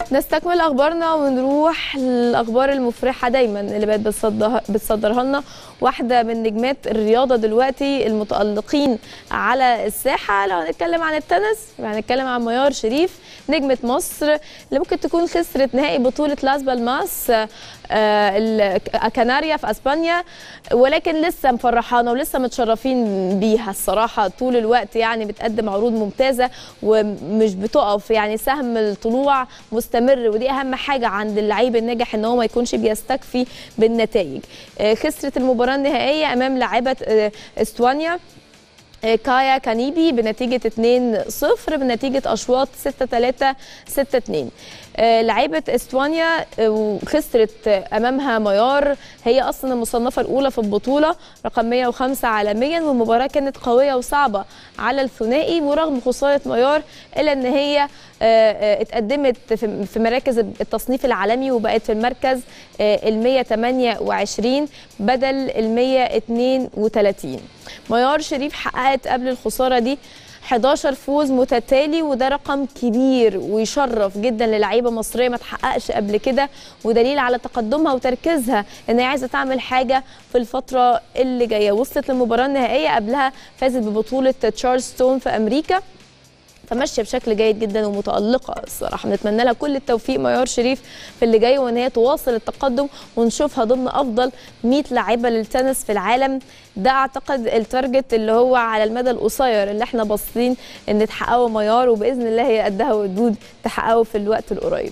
نستكمل اخبارنا ونروح للاخبار المفرحه دايما اللي بقت بتصدرها بتصدرها لنا واحده من نجمات الرياضه دلوقتي المتالقين على الساحه لو هنتكلم عن التنس هنتكلم عن ميار شريف نجمه مصر اللي ممكن تكون خسرت نهائي بطوله لاس بالماس آه كناريا في اسبانيا ولكن لسه مفرحانا ولسه متشرفين بيها الصراحه طول الوقت يعني بتقدم عروض ممتازه ومش بتقف يعني سهم الطلوع مستمر ودي اهم حاجه عند اللعيب الناجح ان هو ما يكونش بيستكفي بالنتائج آه خسرت المباراه النهائيه امام لاعبه آه استوانيا كايا كانيبي بنتيجة 2-0 بنتيجة أشواط 6-3 6-2 لعيبة استوانيا خسرت أمامها ميار هي أصلا المصنفة الأولى في البطولة رقم 105 عالميا والمباراة كانت قوية وصعبة على الثنائي ورغم خسارة ميار إلا أن هي اتقدمت في مراكز التصنيف العالمي وبقت في المركز ال 128 بدل ال 132 ميار شريف حققت قبل الخساره دي 11 فوز متتالي وده رقم كبير ويشرف جدا للعيبه مصريه ما تحققش قبل كده ودليل على تقدمها وتركيزها ان هي عايزه تعمل حاجه في الفتره اللي جايه وصلت للمباراه النهائيه قبلها فازت ببطوله تشارلستون في امريكا فماشيه بشكل جيد جدا ومتالقه الصراحه بنتمنى لها كل التوفيق ميار شريف في اللي جاي وان هي تواصل التقدم ونشوفها ضمن افضل 100 لاعبه للتنس في العالم ده اعتقد التارجت اللي هو على المدى القصير اللي احنا باصين ان تحققه ميار وباذن الله هي قدها ودود تحققه في الوقت القريب